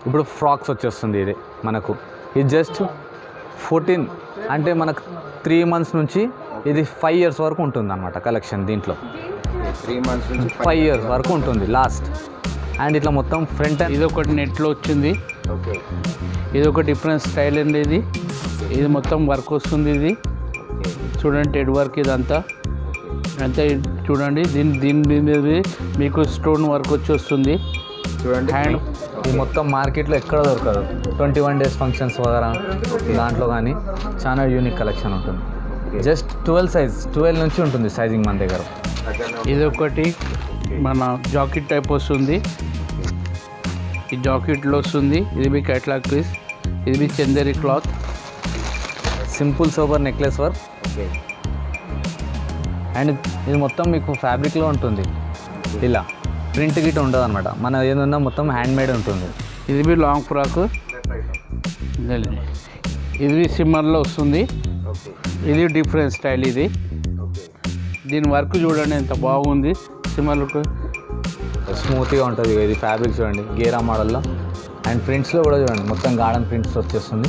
ఇప్పుడు ఫ్రాక్స్ వచ్చేస్తుంది ఇది మనకు ఇది జస్ట్ ఫోర్టీన్ అంటే మనకు త్రీ మంత్స్ నుంచి ఇది ఫైవ్ ఇయర్స్ వరకు ఉంటుంది అనమాట కలెక్షన్ దీంట్లో త్రీ మంత్స్ నుంచి ఫైవ్ ఇయర్స్ వరకు ఉంటుంది లాస్ట్ అండ్ ఇట్లా మొత్తం ఫ్రంట్ అండ్ ఇది ఒకటి నెట్లో వచ్చింది ఓకే ఇది ఒక డిఫరెంట్ స్టైల్ అండి ఇది ఇది మొత్తం వర్క్ వస్తుంది ఇది ఓకే చూడండి టెడ్ వర్క్ ఇదంతా అంతే చూడండి దీని దీని మీద మీకు స్టోన్ వర్క్ వచ్చి వస్తుంది చూడండి హ్యాండ్ ఇది మొత్తం మార్కెట్లో ఎక్కడ దొరకదు ట్వంటీ వన్ డేస్ ఫంక్షన్స్ వగరా దాంట్లో కానీ చాలా యూనిక్ కలెక్షన్ ఉంటుంది జస్ట్ ట్వెల్వ్ సైజ్ ట్వెల్వ్ నుంచి ఉంటుంది సైజింగ్ మన దగ్గర ఇది ఒకటి మన జాకెట్ టైప్ వస్తుంది ఈ జాకెట్లో వస్తుంది ఇది మీ క్యాట్లాగ్ పీస్ ఇది మీ Chanderi cloth simple sober necklace work okay and ఇది మొత్తం మీకు ఫ్యాబ్రిక్లో ఉంటుంది ఇలా ప్రింట్ గిట్ ఉండదు అనమాట మన ఏదన్నా మొత్తం హ్యాండ్ మేడ్ ఉంటుంది ఇది మీ లాంగ్ ఫ్రాక్ ఇది మీ సిమ్మర్లో వస్తుంది ఓకే ఇది డిఫరెంట్ స్టైల్ ఇది ఓకే దీని వర్క్ చూడండి ఎంత బాగుంది సిమ్మర్లకు స్మూత్గా ఉంటుంది ఇది ఫ్యాబ్రిక్ చూడండి గేరా మోడల్లో అండ్ ప్రింట్స్లో కూడా చూడండి మొత్తం గార్డెన్ ప్రింట్స్ వచ్చేస్తుంది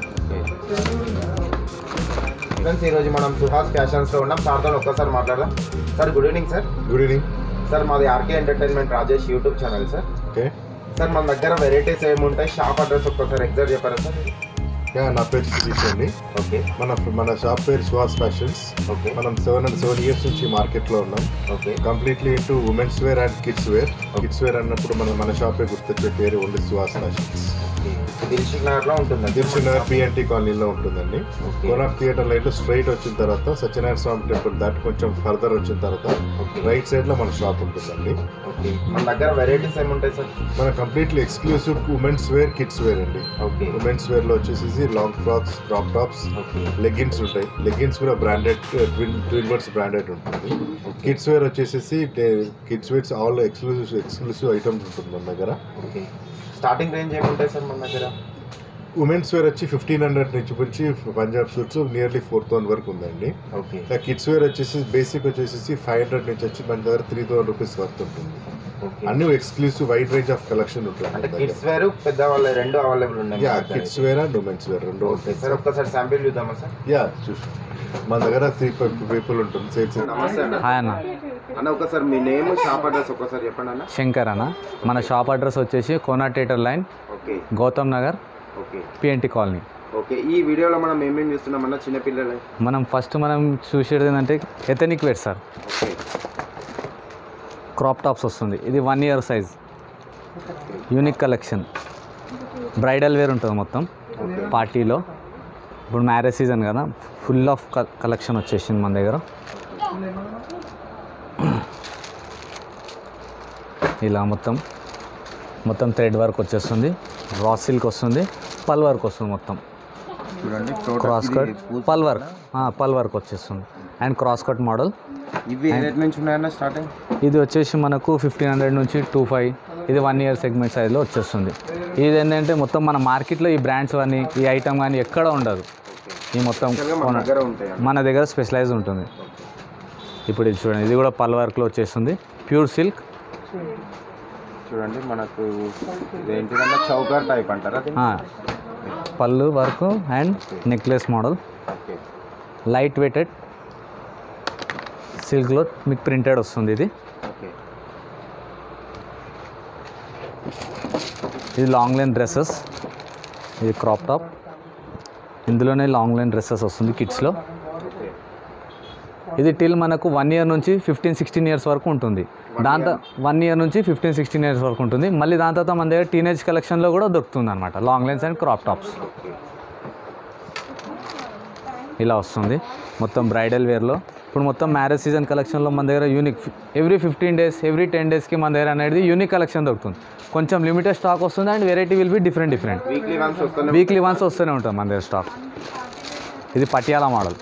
ఫ్రెండ్స్ ఈరోజు మనం సుహాస్ ఫ్యాషన్స్లో ఉన్నాం సార్తో ఒక్కసారి మాట్లాడదాం sir good evening sir good evening sir మాది RK entertainment Rajesh YouTube channel sir okay sir మన దగ్గర వెరైటీస్ ఏముంటాయి షాప్ అడ్రస్ ఒక్కసారి ఎగ్జాక్ట్ చెప్పారా సార్ యా నా పేరు శిరీష్ అండి ఓకే మన మన షాప్ పేరు సుహాస్ ఫ్యాషన్స్ ఓకే మనం సెవెన్ అండ్ సెవెన్ ఇయర్స్ నుంచి మార్కెట్లో ఉన్నాం okay completely into women's wear and kids wear kids wear అన్నప్పుడు మన మన షాపే గుర్తొచ్చే పేరు ఓన్లీ సుహాస్ ఫ్యాషన్స్ దిల్షుక్ నగర్లో ఉంటుంది దిల్సునగర్ పిఎన్టీ కాలనీలో ఉంటుందండి Okay. కోనాక్ థియేటర్ లైన్లో స్ట్రైట్ వచ్చిన తర్వాత సత్యనారాయణ స్వామి టెంపుల్ దాటి కొంచెం ఫర్దర్ వచ్చిన తర్వాత Okay. రైట్ సైడ్లో మన షాప్ ఉంటుందండి ఓకే మన దగ్గర వెరైటీస్ ఏముంటాయి సార్ మన completely exclusive women's wear kids wear అండి ఓకే ఉమెన్స్ వేర్లో వచ్చేసి long frocks crop tops okay leggings ఉంటాయి లెగ్గిన్స్ కూడా branded Twin Twin Birds branded ఉంటుంది కిడ్స్ వేర్ వచ్చేసి kids wears all exclusive exclusive items ఉంటుంది మన దగ్గర ఓకే స్టార్టింగ్ రేంజ్ ఏముంటాయి సార్ మన దగ్గర ఉమెన్స్ వేర్ వచ్చి ఫిఫ్టీన్ హండ్రెడ్ నుంచి వచ్చి Punjab suits nearly four thousand వరకు ఉందండి ఓకే ఇంకా కిడ్స్ వేర్ వచ్చేసి బేసిక్ వచ్చేసి ఫైవ్ హండ్రెడ్ నుంచి వచ్చి మన దగ్గర త్రీ థౌసండ్ రూపీస్ వర్త్ ఉంటుంది ఓకే అన్ని exclusive wide range of collection ఉంటుంది అంటే మన కిడ్స్ దగ్గర వేరు పెద్ద వాళ్ళ రెండు అవైలబుల్ ఉన్నాయి యా మన దగ్గర. Kids wear and women's wear రెండు ఓకే ఉంటాయి సార్ ఒక్కసారి శాంపిల్ చూద్దామా సార్ యా చూసి మన దగ్గర త్రీ పీపుల్ ఉంటుంది సేల్స్ నమస్తే అన్న హాయ్ అన్న అన్న ఒకసారి మీ నేమ్ షాప్ అడ్రస్ ఒకసారి చెప్పండి అన్న శంకర్ అన్న మన షాప్ అడ్రస్ వచ్చేసి Kona theatre line okay Gautam Nagar okay PNT colony okay ఈ వీడియోలో మనం ఏమేమి చూస్తున్నామన్నా చిన్నపిల్లలు మనం ఫస్ట్ మనం చూసేది ఏంటంటే ethnic wear sir okay crop tops వస్తుంది ఇది one year size unique collection bridal wear ఉంటుంది మొత్తం పార్టీలో ఇప్పుడు మ్యారేజ్ సీజన్ కదా ఫుల్ ఆఫ్ కలెక్షన్ వచ్చేసింది మన దగ్గర ఇలా మొత్తం మొత్తం థ్రెడ్ వర్క్ వచ్చేస్తుంది రా సిల్క్ వస్తుంది పల్ వర్క్ వస్తుంది మొత్తం చూడండి cross cut pearl work pearl work వచ్చేస్తుంది అండ్ క్రాస్ కట్ మోడల్ ఇవి ఏ రేట్ నుంచి ఉన్నాయన్న స్టార్టింగ్ ఇది వచ్చేసి మనకు ఫిఫ్టీన్ హండ్రెడ్ నుంచి టూ ఫైవ్ ఇది వన్ ఇయర్ సెగ్మెంట్ సైజ్లో వచ్చేస్తుంది ఇది ఏంటంటే మొత్తం మన మార్కెట్లో ఈ బ్రాండ్స్ కానీ ఈ ఐటమ్ కానీ ఎక్కడ ఉండదు ఈ మొత్తం మన దగ్గర ఉంటాయి మన దగ్గర స్పెషలైజ్ ఉంటుంది ఇప్పుడు ఇది చూడండి ఇది కూడా పల్ వర్క్లో వచ్చేస్తుంది ప్యూర్ సిల్క్ చూడండి మనకు ఇదేంటిదన్నా చౌకర్ టైప్ అంటారా దీన్ని? పళ్ళు work and necklace model okay light weighted సిల్క్లో మీకు ప్రింటెడ్ వస్తుంది ఇది ఓకే ఇది లాంగ్ లైన్ డ్రెస్సెస్ ఇది క్రాప్ టాప్ ఇందులోనే లాంగ్ లైన్ డ్రెస్సెస్ వస్తుంది కిడ్స్లో ఓకే ఇది టిల్ మనకు వన్ ఇయర్ నుంచి ఫిఫ్టీన్ సిక్స్టీన్ ఇయర్స్ వరకు ఉంటుంది దాంతో వన్ ఇయర్ నుంచి ఫిఫ్టీన్ సిక్స్టీన్ ఇయర్స్ వరకు ఉంటుంది మళ్ళీ దాని తర్వాత మన దగ్గర టీనేజ్ కలెక్షన్లో కూడా దొరుకుతుంది అనమాట long lines and crop tops ఇలా వస్తుంది మొత్తం బ్రైడల్ వేర్లో ఇప్పుడు మొత్తం మ్యారేజ్ సీజన్ కలెక్షన్లో మన దగ్గర unique every fifteen days every ten డేస్కి మన దగ్గర అనేది యూనిక్ కలెక్షన్ దొరుకుతుంది కొంచెం లిమిటెడ్ స్టాక్ వస్తుంది and variety will be different different weekly once వస్తూనే వీక్లీ వన్స్ వస్తూనే ఉంటుంది మన దగ్గర స్టాక్ ఇది పటియాలా మోడల్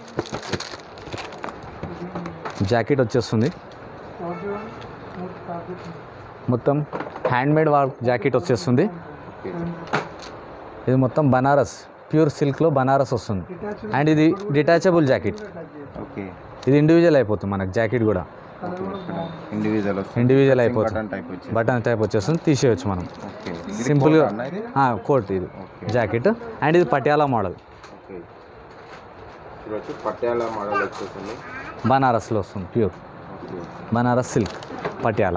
జాకెట్ వచ్చేస్తుంది మొత్తం హ్యాండ్మేడ్ వర్క్ జాకెట్ వచ్చేస్తుంది ఇది మొత్తం బనారస్ ప్యూర్ సిల్క్లో బనారస్ వస్తుంది అండ్ ఇది డిటాచబుల్ జాకెట్ ఓకే ఇది ఇండివిజువల్ అయిపోతుంది మనకు జాకెట్ కూడా ఇండివిజువల్ వస్తుంది ఇండివిజువల్ అయిపోతుంది బటన్ టైప్ వచ్చి బటన్ టైప్ వచ్చేస్తుంది తీసేయచ్చు మనం ఓకే సింపుల్గా అన్న ఇది కోట్ ఇది ఓకే జాకెట్ అండ్ ఇది పటియాలా మోడల్ ఓకే ఇది వచ్చి పట్యాల మోడల్ వచ్చేసింది బనారస్లో వస్తుంది pure okay Banaras silk Patiala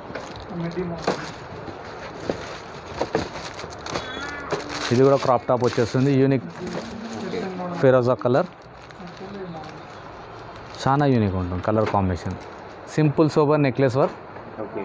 ఇది కూడా క్రాప్ టాప్ వచ్చేస్తుంది యూనిక్ ఓకే ఫిరోజా కలర్ చాలా యూనిక్ ఉంటుంది colour combination simple sober necklace work okay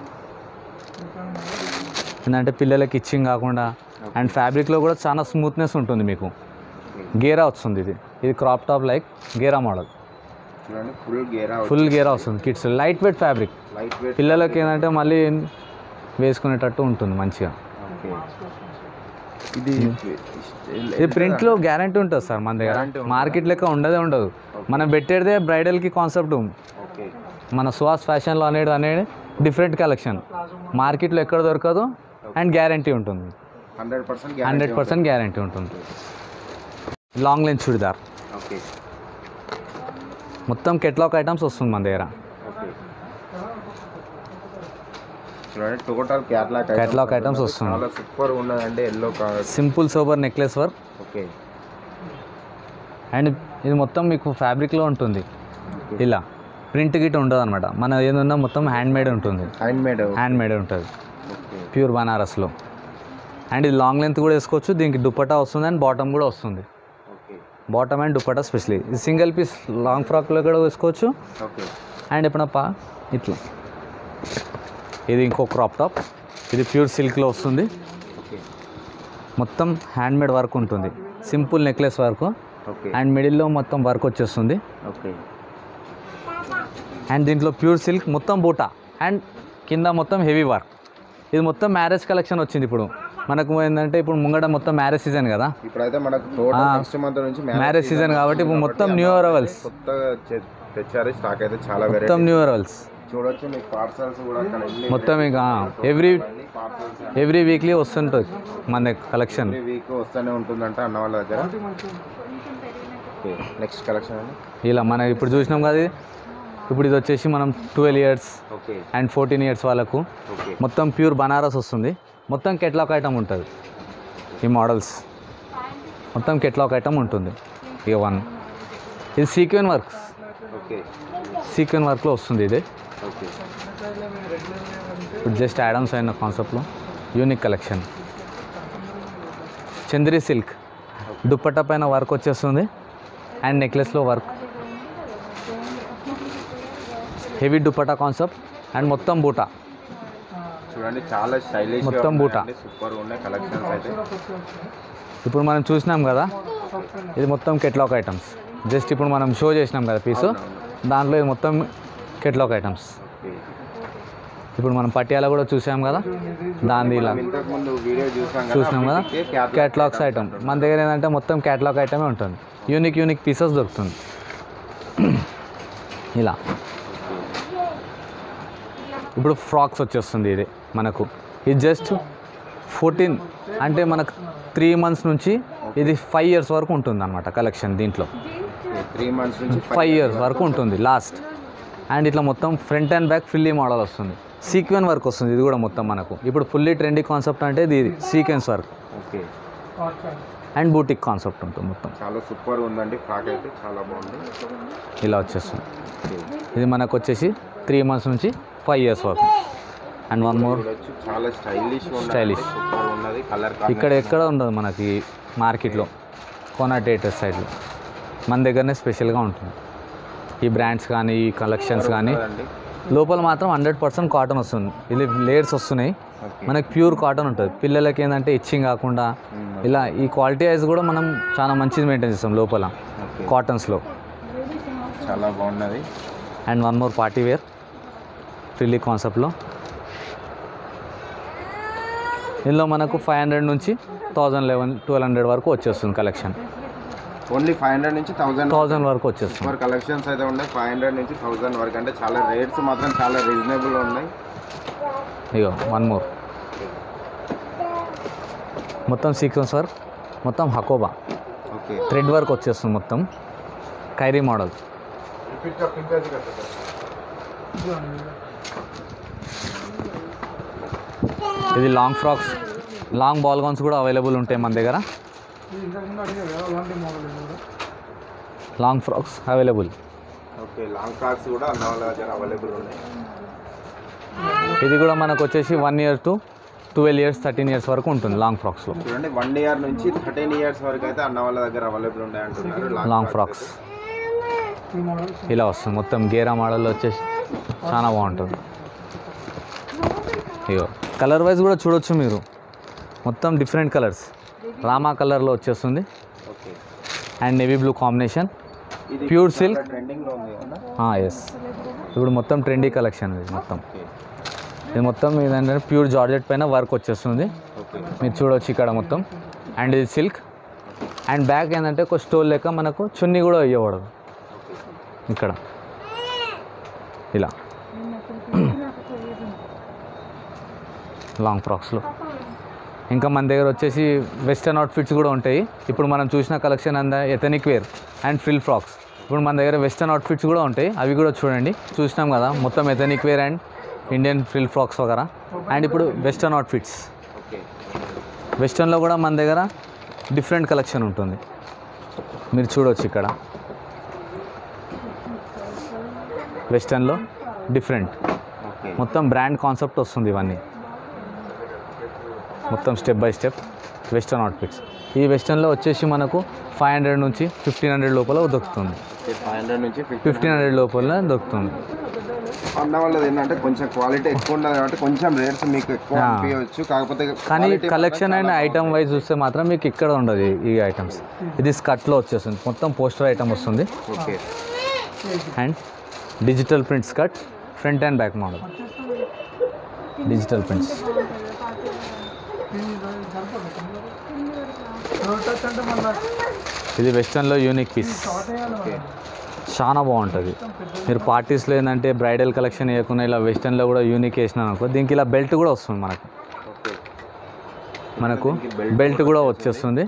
ఏంటంటే పిల్లలకి ఇచ్చింగ్ కాకుండా అండ్ ఫ్యాబ్రిక్లో కూడా చాలా స్మూత్నెస్ ఉంటుంది మీకు గేరా వస్తుంది ఇది ఇది క్రాప్ టాప్ లైక్ గేరా మోడల్ చూడండి ఫుల్ గేరా ఫుల్ గేరా వస్తుంది kids light weight fabric light weight పిల్లలకి ఏంటంటే మళ్ళీ వేసుకునేటట్టు ఉంటుంది మంచిగా ఓకే ఇది ఇది ప్రింట్లో గ్యారంటీ ఉంటుంది సార్ మన దగ్గర Guarantee ఉంటుందా? మార్కెట్ లెక్క ఉండదే ఉండదు మనం పెట్టేదే బ్రైడల్కి కాన్సెప్ట్ ఓకే మన సుహాస్ ఫ్యాషన్లో అనేది అనేది డిఫరెంట్ కలెక్షన్ మార్కెట్లో ఎక్కడ దొరకదు అండ్ గ్యారంటీ ఉంటుంది hundred percent hundred percent guarantee ఉంటుంది లాంగ్ లెన్స్ చుడిదార్ ఓకే మొత్తం కెట్లాక్ ఐటమ్స్ వస్తుంది మన దగ్గర ఓకే చూడండి టోటల్ క్యాట్లాక్ Catalog items వస్తుంది. చాలా సూపర్ ఉన్నదండి yellow colour simple sober necklace work okay and ఇది మొత్తం మీకు ఫ్యాబ్రిక్లో ఉంటుంది ఇలా ప్రింట్ గిట్ ఉండదు అనమాట మన ఏదన్నా మొత్తం హ్యాండ్ మేడ్ ఉంటుంది హ్యాండ్ మేడ్ హ్యాండ్ మేడ్ ఉంటుంది ఓకే ప్యూర్ బనారస్లో అండ్ ఇది లాంగ్ లెంత్ కూడా వేసుకోవచ్చు దీనికి దుపట్టా వస్తుంది అండ్ బాటమ్ కూడా వస్తుంది okay bottom and dupatta specially ఇది సింగిల్ పీస్ లాంగ్ ఫ్రాక్లో కూడా వేసుకోవచ్చు ఓకే అండ్ ఎప్పుడన్నా పా ఇట్లా ఇది ఇంకో క్రాప్ టాప్ ఇది ప్యూర్ సిల్క్లో వస్తుంది ఓకే మొత్తం హ్యాండ్ మేడ్ వర్క్ ఉంటుంది simple necklace work okay and మిడిల్లో మొత్తం వర్క్ వచ్చేస్తుంది ఓకే అండ్ దీంట్లో ప్యూర్ సిల్క్ మొత్తం బూటా అండ్ కింద మొత్తం హెవీ వర్క్ ఇది మొత్తం మ్యారేజ్ కలెక్షన్ వచ్చింది ఇప్పుడు మనకు ఏంటంటే ఇప్పుడు ముంగట మొత్తం మ్యారేజ్ సీజన్ కదా ఇప్పుడైతే మనకు టోటల్ ఆ, నెక్స్ట్ మంత్ నుంచి మ్యారేజ్ సీజన్ కాబట్టి ఇప్పుడు మొత్తం న్యూ అరైవల్స్ కొత్తగా చె- తెచ్చారు స్టాక్ అయితే చాలా మొత్తం వెరైటీ న్యూ అరైవల్స్ చూడొచ్చు మీకు పార్సల్స్ కూడా అక్కడ ఎన్ని మొత్తం ఇక ఎవ్రీ పార్సల్స్ ఎవ్రీ వీక్లీ వస్తుంటుంది మన దగ్గర కలెక్షన్ ఎవ్రీ వీక్ వస్తూనే ఉంటుందంట అన్న వాళ్ళ దగ్గర ఓకే నెక్స్ట్ కలెక్షన్ అండి ఇలా మనం ఇప్పుడు చూసినాం కదా ఇది. ఇప్పుడు ఇది వచ్చేసి మనం twelve years okay and fourteen years వాళ్ళకు ఓకే మొత్తం ప్యూర్ బనారస్ వస్తుంది మొత్తం కెట్లాక్ ఐటమ్ ఉంటుంది ఈ మోడల్స్ మొత్తం కెట్లాక్ ఐటమ్ ఉంటుంది ఇక వన్ ఇది సీక్వెన్ వర్క్స్ ఓకే సీక్వెన్ వర్క్లో వస్తుంది ఇది ఓకే ఇప్పుడు జస్ట్ యాడమ్స్ అయిన కాన్సెప్ట్లో unique collection Chanderi silk dupatta పైన వర్క్ వచ్చేస్తుంది అండ్ నెక్లెస్లో work heavy dupatta concept and మొత్తం బూటా చూడండి చాలా స్టైలిష్ మొత్తం బూటా. సూపర్ ఉన్నాయి కలెక్షన్స్ అయితే ఇప్పుడు మనం చూసినాం కదా ఇది మొత్తం కెట్లాక్ ఐటమ్స్ జస్ట్ ఇప్పుడు మనం షో చేసినాం కదా పీసు దాంట్లో ఇది మొత్తం కెట్లాక్ ఐటమ్స్ ఓకే ఇప్పుడు మనం పటియాలా కూడా చూసాం కదా దాని ఇలా ఇంతకు ముందు వీడియో చూసాం చూసినాం కదా కదా క్యాట్లాగ్స్ ఐటమ్ మన దగ్గర ఏంటంటే మొత్తం క్యాట్లాగ్ ఐటమే ఉంటుంది యూనిక్ యూనిక్ పీసెస్ దొరుకుతుంది ఇలా ఇప్పుడు ఫ్రాక్స్ వచ్చేస్తుంది ఇది మనకు ఇది జస్ట్ ఫోర్టీన్ అంటే మనకు త్రీ మంత్స్ నుంచి ఇది ఫైవ్ ఇయర్స్ వరకు ఉంటుంది అనమాట కలెక్షన్ దీంట్లో త్రీ మంత్స్ నుంచి ఫైవ్ ఇయర్స్ వరకు ఉంటుంది లాస్ట్ అండ్ ఇట్లా మొత్తం front and back frilly model వస్తుంది సీక్వెన్ వర్క్ వస్తుంది ఇది కూడా మొత్తం మనకు ఇప్పుడు ఫుల్లీ ట్రెండీ కాన్సెప్ట్ అంటే ఇది sequins work okay and boutique concept ఉంటుంది మొత్తం చాలా సూపర్ ఉందండి ఫ్రాక్ అయితే చాలా బాగుంది ఇలా వచ్చేస్తుంది ఓకే ఇది మనకు వచ్చేసి త్రీ మంత్స్ నుంచి ఫైవ్ ఇయర్స్ వరకు అండ్ వన్ మోర్ చూడొచ్చు చాలా స్టైలిష్ Stylish. సూపర్ ఉన్నది కలర్ ఇక్కడ ఎక్కడ ఉండదు మనకి మార్కెట్లో కోనాటేటర్ సైడ్లో మన దగ్గరనే స్పెషల్గా ఉంటుంది ఈ బ్రాండ్స్ కానీ ఈ కలెక్షన్స్ కానీ లోపల మాత్రం హండ్రెడ్ పర్సెంట్ కాటన్ వస్తుంది ఇది లేయర్స్ వస్తున్నాయి ఓకే మనకి ప్యూర్ కాటన్ ఉంటుంది పిల్లలకి ఏంటంటే ఇచ్చింగ్ కాకుండా ఇలా ఈ క్వాలిటీ వైజ్ కూడా మనం చాలా మంచిది మెయింటైన్ చేస్తాం లోపల ఓకే కాటన్స్లో చాలా బాగున్నది and one more party wear frilly కాన్సెప్ట్లో ఇందులో మనకు ఫైవ్ హండ్రెడ్ నుంచి థౌజండ్ లెవెన్ ట్వెల్వ్ హండ్రెడ్ వరకు వచ్చేస్తుంది కలెక్షన్ ఓన్లీ ఫైవ్ హండ్రెడ్ నుంచి థౌసండ్ థౌజండ్ వరకు వచ్చేస్తుంది సూపర్ కలెక్షన్స్ అయితే ఉన్నాయి ఫైవ్ హండ్రెడ్ నుంచి థౌసండ్ వరకు అంటే చాలా రేట్స్ మాత్రం చాలా రీజనబుల్ ఉన్నాయి ఇగో వన్ మోర్ మొత్తం సీక్వెన్స్ వర్క్ మొత్తం హకోబా ఓకే థ్రెడ్ వర్క్ వచ్చేస్తుంది మొత్తం కైరీ మోడల్ ఇది long frocks long ball gowns కూడా అవైలబుల్ ఉంటాయి మన దగ్గర long frocks available okay long frocks కూడా అన్న వాళ్ళ దగ్గర అవైలబుల్ ఉన్నాయి ఇది కూడా మనకు వచ్చేసి one year to twelve years thirteen years వరకు ఉంటుంది లాంగ్ ఫ్రాక్స్లో చూడండి వన్ ఇయర్ నుంచి థర్టీన్ ఇయర్స్ వరకు అయితే అన్న వాళ్ళ దగ్గర అవైలబుల్ ఉన్నాయి అంటున్నారు లాంగ్ ఫ్రాక్స్ ఇలా వస్తుంది మొత్తం గేరా మోడల్లో వచ్చేసి చాలా బాగుంటుంది ఇగో కలర్ వైజ్ కూడా చూడొచ్చు మీరు మొత్తం డిఫరెంట్ కలర్స్ రామా కలర్లో వచ్చేస్తుంది okay and navy blue combination ఇది ప్యూర్ సిల్క్ ట్రెండింగ్ లో ఉంది కదా ఎస్ ఇప్పుడు మొత్తం ట్రెండీ కలెక్షన్ ఇది మొత్తం ఓకే ఇది మొత్తం ఏంటంటే ప్యూర్ జార్జెట్ పైన వర్క్ వచ్చేస్తుంది ఓకే మీరు చూడొచ్చు ఇక్కడ మొత్తం అండ్ ఇది సిల్క్ అండ్ బ్యాక్ ఏంటంటే ఒక స్టోల్ లెక్క మనకు చున్నీ కూడా ఇవ్వకూడదు ఇక్కడ ఇలా లాంగ్ ఫ్రాక్స్లో ఇంకా మన దగ్గర వచ్చేసి వెస్టర్న్ అవుట్ఫిట్స్ కూడా ఉంటాయి ఇప్పుడు మనం చూసిన కలెక్షన్ అంతా ethnic wear and frill frocks ఇప్పుడు మన దగ్గర వెస్టర్న్ అవుట్ఫిట్స్ కూడా ఉంటాయి అవి కూడా చూడండి చూసినాం కదా మొత్తం ethnic wear and Indian frill frocks వగరా అండ్ ఇప్పుడు వెస్టర్న్ అవుట్ఫిట్స్ ఓకే వెస్టర్న్లో కూడా మన దగ్గర డిఫరెంట్ కలెక్షన్ ఉంటుంది మీరు చూడవచ్చు ఇక్కడ వెస్టర్న్లో డిఫరెంట్ ఓకే మొత్తం బ్రాండ్ కాన్సెప్ట్ వస్తుంది ఇవన్నీ మొత్తం step by step western outfits ఈ వెస్టర్న్లో వచ్చేసి మనకు ఫైవ్ హండ్రెడ్ నుంచి ఫిఫ్టీన్ హండ్రెడ్ లోపల దొరుకుతుంది ఫైవ్ హండ్రెడ్ నుంచి ఫిఫ్టీన్ హండ్రెడ్ లోపల దొరుకుతుంది అన్న వాళ్ళది ఏంటంటే కొంచెం క్వాలిటీ ఎక్కువ ఉన్నది కాబట్టి కొంచెం రేట్స్ మీకు ఎక్కువ ఆ. అనిపించవచ్చు కాకపోతే కానీ quality కలెక్షన్ మాత్రం అండ్ చాలా ఐటమ్ వైజ్ చూస్తే మాత్రం మీకు ఇక్కడ ఉండదు ఈ- ఈ ఐటమ్స్ ఇది స్కర్ట్లో వచ్చేస్తుంది మొత్తం పోస్టర్ ఐటమ్ వస్తుంది okay and digital print skirt front and back model digital prints ఇది వెస్టర్న్లో యూనిక్ పీస్ ఓకే చాలా బాగుంటుంది మీరు పార్టీస్లో ఏంటంటే బ్రైడల్ కలెక్షన్ వేయకుండా ఇలా వెస్టర్న్లో కూడా యూనిక్ వేసినాను అనుకో దీనికి ఇలా బెల్ట్ కూడా వస్తుంది మనకు ఓకే మనకు దీనికి belt బెల్ట్ కూడా కూడా వచ్చేస్తుంది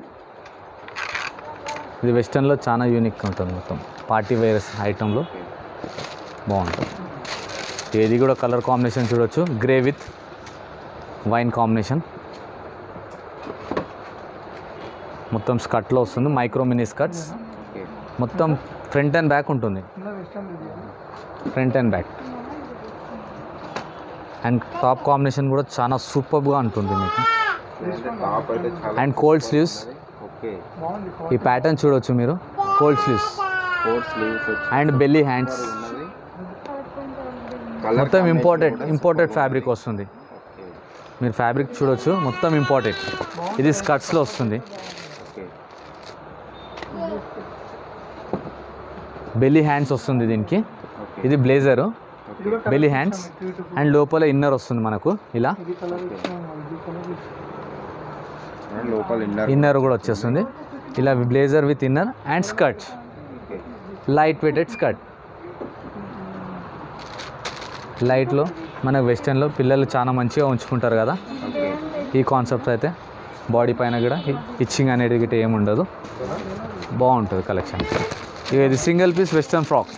ఇది వెస్టర్న్లో చాలా యూనిక్ ఉంటుంది మొత్తం పార్టీ వేర్స్ ఐటెంలో బాగుంటుంది ఏది కూడా కలర్ కాంబినేషన్ చూడొచ్చు గ్రే విత్ వైన్ కాంబినేషన్ మొత్తం స్కర్ట్లో వస్తుంది మైక్రో మినీ స్కర్ట్స్ ఓకే మొత్తం ఫ్రంట్ అండ్ బ్యాక్ ఉంటుంది front and back and top combination కూడా చాలా సూపర్గా ఉంటుంది మీకు అంటే టాప్ అయితే చాలా అండ్ కోల్డ్ స్లీవ్స్ ఓకే ఈ ప్యాటర్న్ చూడొచ్చు మీరు కోల్డ్ స్లీవ్స్ ఫోర్ స్లీవ్స్ వచ్చి అండ్ బెల్లీ హ్యాండ్స్ ఉన్నది Colour మొత్తం combination ఇంపోర్టెడ్ కూడా ఇంపోర్టెడ్ super ఫ్యాబ్రిక్ ఉంది. వస్తుంది ఓకే మీరు ఫ్యాబ్రిక్ చూడొచ్చు మొత్తం ఇంపోర్టెడ్ ఇది స్కర్ట్స్లో వస్తుంది ఓకే బెల్లీ హ్యాండ్స్ వస్తుంది దీనికి ఓకే ఇది blazer okay belly hands and లోపల ఇన్నర్ వస్తుంది మనకు ఇలా అండ్ లోపల ఇన్నర్ ఇన్నర్ కూడా వచ్చేస్తుంది ఇలా blazer with inner and skirts okay light weighted skirt లైట్లో మన వెస్టర్న్లో పిల్లలు చాలా మంచిగా ఉంచుకుంటారు కదా ఓకే ఈ కాన్సెప్ట్ అయితే బాడీ పైన కూడా ఇచ్చింగ్ అనేది గిట్ట ఏమి ఉండదు బాగుంటుంది కలెక్షన్ ఇక ఇది single piece western frock